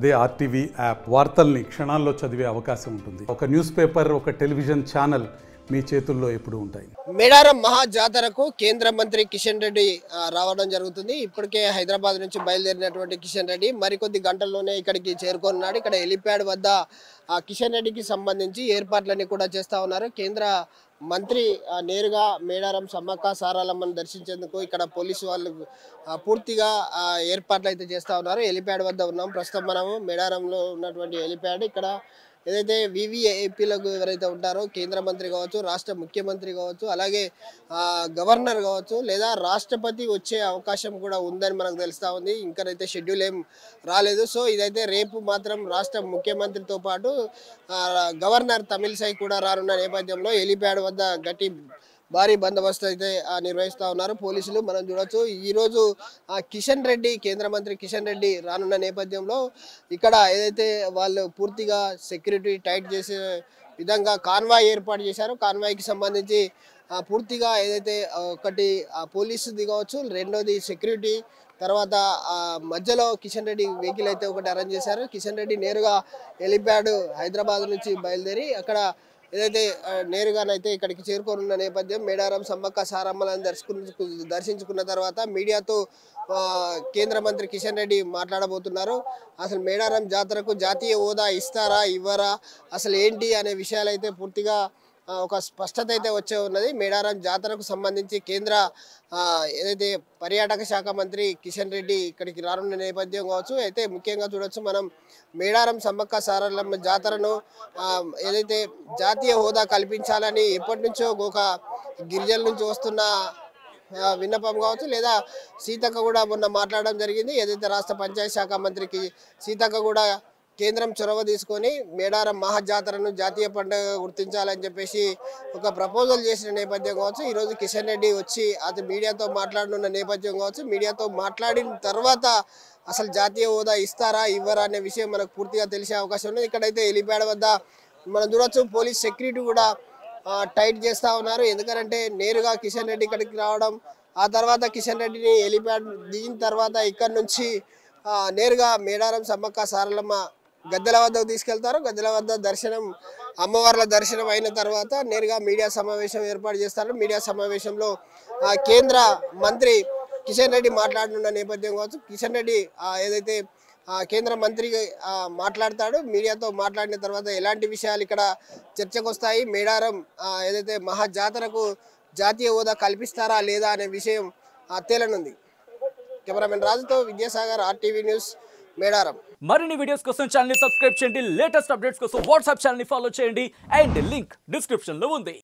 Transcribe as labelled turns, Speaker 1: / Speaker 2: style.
Speaker 1: అదే RTV app వార్తల్ని క్షణాల్లో చదివే అవకాశం ఉంటుంది ఒక న్యూస్ పేపర్ ఒక టెలివిజన్ ఛానల్ మీ చేతుల్లో ఎప్పుడూ ఉంటాయి
Speaker 2: మేడారం మహా జాతరకు కేంద్ర మంత్రి కిషన్ రెడ్డి ఆ, రావడం జరుగుతుంది ఇప్పటికే హైదరాబాద్ నుంచి బయలుదేరినటువంటి కిషన్ రెడ్డి మరికొద్ది గంటల్లోనే ఇక్కడికి చేరుకోనున్నాడు ఇక్కడ హెలిప్యాడ్ వద్ద ఆ, కిషన్ రెడ్డికి సంబంధించి ఏర్పాట్లన్నీ కూడా చేస్తా ఉన్నారు కేంద్ర మంత్రి ఆ, నేరుగా మేడారం సమ్మక్క సారాలమ్మను దర్శించేందుకు ఇక్కడ పోలీసు వాళ్ళు ఆ, పూర్తిగా ఆ, ఏర్పాట్లు అయితే చేస్తా ఉన్నారు హెలిప్యాడ్ వద్ద ఉన్నాం ప్రస్తుతం మనము మేడారంలో ఉన్నటువంటి హెలిప్యాడ్ ఇక్కడ ఏదైతే వివిఐపీలకు ఎవరైతే ఉంటారో కేంద్ర మంత్రి కావచ్చు రాష్ట్ర ముఖ్యమంత్రి కావచ్చు అలాగే ఆ, గవర్నర్ కావచ్చు లేదా రాష్ట్రపతి వచ్చే అవకాశం కూడా ఉందని మనకు తెలుస్తా ఉంది ఇంకనైతే షెడ్యూల్ ఏం రాలేదు సో ఇదైతే రేపు మాత్రం రాష్ట్ర ముఖ్యమంత్రితో పాటు ఆ, గవర్నర్ తమిళసై కూడా రానున్న నేపథ్యంలో హెలిప్యాడ్ వద్ద గట్టి భారీ బందోబస్తు అయితే ఆ, నిర్వహిస్తా ఉన్నారు పోలీసులు మనం చూడొచ్చు ఈ రోజు ఆ కిషన్ రెడ్డి కేంద్ర మంత్రి కిషన్ రెడ్డి రానున్న నేపథ్యంలో ఇక్కడ ఏదైతే వాళ్ళు పూర్తిగా సెక్యూరిటీ టైట్ చేసే విధంగా కాన్వాయ్ ఏర్పాటు చేశారు కాన్వాయ్కి సంబంధించి ఆ, పూర్తిగా ఏదైతే ఆ, ఒకటి ఆ, పోలీసుది కావచ్చు రెండోది సెక్యూరిటీ తర్వాత ఆ, మధ్యలో కిషన్ రెడ్డి వెహికల్ అయితే ఒకటి అరేంజ్ చేశారు కిషన్ రెడ్డి నేరుగా హెలిప్యాడ్ హైదరాబాద్ నుంచి బయలుదేరి అక్కడ ఏదైతే ఆ, నేరుగానైతే ఇక్కడికి చేరుకోనున్న నేపథ్యం మేడారం సమ్మక్క సారమ్మలను దర్శకు దర్శించుకున్న తర్వాత మీడియాతో ఆ, కేంద్ర మంత్రి కిషన్ రెడ్డి మాట్లాడబోతున్నారు అసలు మేడారం జాతరకు జాతీయ హోదా ఇస్తారా ఇవ్వరా అసలు ఏంటి అనే విషయాలు అయితే పూర్తిగా ఆ, ఒక స్పష్టత అయితే వచ్చే ఉన్నది మేడారం జాతరకు సంబంధించి కేంద్ర ఆ, ఏదైతే పర్యాటక శాఖ మంత్రి కిషన్ రెడ్డి ఇక్కడికి రానున్న నేపథ్యం కావచ్చు అయితే ముఖ్యంగా చూడొచ్చు మనం మేడారం సమ్మక్క సారలమ్మ జాతరను ఆ, ఏదైతే జాతీయ హోదా కల్పించాలని ఎప్పటి నుంచో ఒక గిరిజనుల నుంచి వస్తున్న ఆ, విన్నపం కావచ్చు లేదా సీతక్క కూడా మొన్న మాట్లాడడం జరిగింది ఏదైతే రాష్ట్ర పంచాయతీ శాఖ మంత్రికి సీతక్క కూడా కేంద్రం చొరవ తీసుకొని మేడారం మహాజాతరను జాతీయ పండుగ గుర్తించాలని చెప్పేసి ఒక ప్రపోజల్ చేసిన నేపథ్యం కావచ్చు ఈరోజు కిషన్ రెడ్డి వచ్చి అతను మీడియాతో మాట్లాడనున్న నేపథ్యం కావచ్చు మీడియాతో మాట్లాడిన తర్వాత అసలు జాతీయ హోదా ఇస్తారా ఇవ్వరా అనే విషయం మనకు పూర్తిగా తెలిసే అవకాశం ఉంది ఇక్కడైతే హెలిప్యాడ్ వద్ద మనం చూడొచ్చు పోలీస్ సెక్యూరిటీ కూడా ఆ, టైట్ చేస్తా ఉన్నారు ఎందుకంటే నేరుగా కిషన్ రెడ్డి ఇక్కడికి రావడం ఆ తర్వాత కిషన్ రెడ్డిని హెలిప్యాడ్ దిగిన తర్వాత ఇక్కడ నుంచి ఆ, నేరుగా మేడారం సమ్మక్క సారలమ్మ గద్దెల వద్దకు తీసుకెళ్తారు గద్దెల వద్ద దర్శనం అమ్మవార్ల దర్శనం అయిన తర్వాత నేరుగా మీడియా సమావేశం ఏర్పాటు చేస్తారు మీడియా సమావేశంలో ఆ, కేంద్ర మంత్రి కిషన్ రెడ్డి మాట్లాడనున్న నేపథ్యం కావచ్చు కిషన్ రెడ్డి ఆ, ఏదైతే ఆ, కేంద్ర మంత్రి ఆ, మాట్లాడతాడు మీడియాతో మాట్లాడిన తర్వాత ఎలాంటి విషయాలు ఇక్కడ చర్చకు వస్తాయి మేడారం ఆ, ఏదైతే మహా జాతరకు జాతీయ హోదా కల్పిస్తారా లేదా అనే విషయం ఆ, తేలనుంది కెమెరామెన్ రాజుతో విద్యాసాగర్ ఆర్టీవీ న్యూస్ మేడారం
Speaker 3: మరిన్ని వీడియోస్ కోసం ఛానల్ ని సబ్స్క్రైబ్ చేయండి లేటెస్ట్ అప్డేట్స్ కోసం వాట్సాప్ ఛానల్ ని ఫాలో చేయండి అండ్ లింక్ డిస్క్రిప్షన్ లో ఉంది